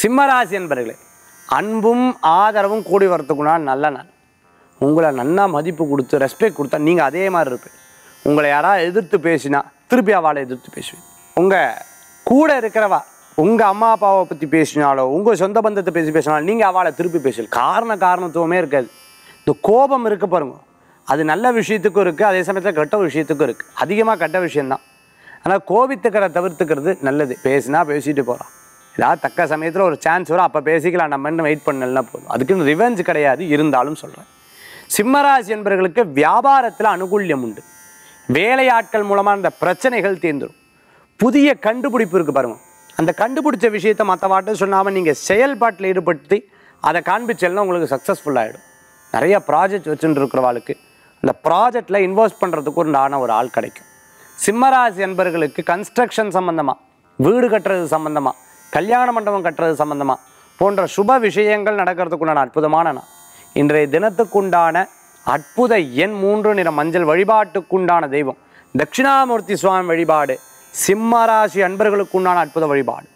சிம்மராசி என்பர்களே அன்பும் ஆதரவும் கூடி வரத்துக்குனா நல்ல நாள் உங்களை நன்னா மதிப்பு கொடுத்து ரெஸ்பெக்ட் கொடுத்தா நீங்கள் அதே மாதிரி இருப்பீங்க உங்களை யாராவது எதிர்த்து பேசினா திருப்பி அவளை எதிர்த்து பேசுவீங்க உங்கள் கூட இருக்கிறவா உங்கள் அம்மா அப்பாவை பற்றி பேசினாலோ உங்கள் சொந்த பந்தத்தை பேசி பேசினாலும் நீங்கள் அவளை திருப்பி பேசல காரண காரணத்துவமே இருக்காது இந்த கோபம் இருக்கு பாருங்க அது நல்ல விஷயத்துக்கும் இருக்குது அதே சமயத்தில் கெட்ட விஷயத்துக்கும் இருக்குது அதிகமாக கெட்ட விஷயம்தான் ஆனால் கோபித்துக்கிற தவிர்த்துக்கிறது நல்லது பேசினா பேசிட்டு போகிறான் ஏதாவது தக்க சமயத்தில் ஒரு சான்ஸ் வரும் அப்போ பேசிக்கலாம் நம்மன்னு வெயிட் பண்ணலன்னா போதும் அதுக்குன்னு ரிவெஞ்ச் கிடையாது இருந்தாலும் சொல்கிறேன் சிம்மராசி என்பவர்களுக்கு வியாபாரத்தில் அனுகூல்யம் உண்டு வேலையாட்கள் மூலமாக அந்த பிரச்சனைகள் தீர்ந்துடும் புதிய கண்டுபிடிப்பு இருக்குது பாருங்க அந்த கண்டுபிடிச்ச விஷயத்தை மற்றவாட்ட சொல்லாமல் நீங்கள் செயல்பாட்டில் ஈடுபடுத்தி அதை காண்பிச்சல்னா உங்களுக்கு சக்ஸஸ்ஃபுல் ஆகிடும் நிறைய ப்ராஜெக்ட் வச்சுட்டு இருக்கிறவாளுக்கு அந்த ப்ராஜெக்டில் இன்வெஸ்ட் பண்ணுறதுக்கு ஒரு நான ஒரு ஆள் கிடைக்கும் சிம்மராசி என்பர்களுக்கு கன்ஸ்ட்ரக்ஷன் சம்மந்தமாக வீடு கட்டுறது சம்மந்தமாக கல்யாண மண்டபம் கட்டுறது சம்மந்தமாக போன்ற சுப விஷயங்கள் நடக்கிறதுக்குண்டான அற்புதமான நாள் இன்றைய தினத்துக்குண்டான அற்புத எண் மூன்று நிற மஞ்சள் வழிபாட்டுக்குண்டான தெய்வம் தட்சிணாமூர்த்தி சுவாமி வழிபாடு சிம்மராசி அன்பர்களுக்குண்டான அற்புத வழிபாடு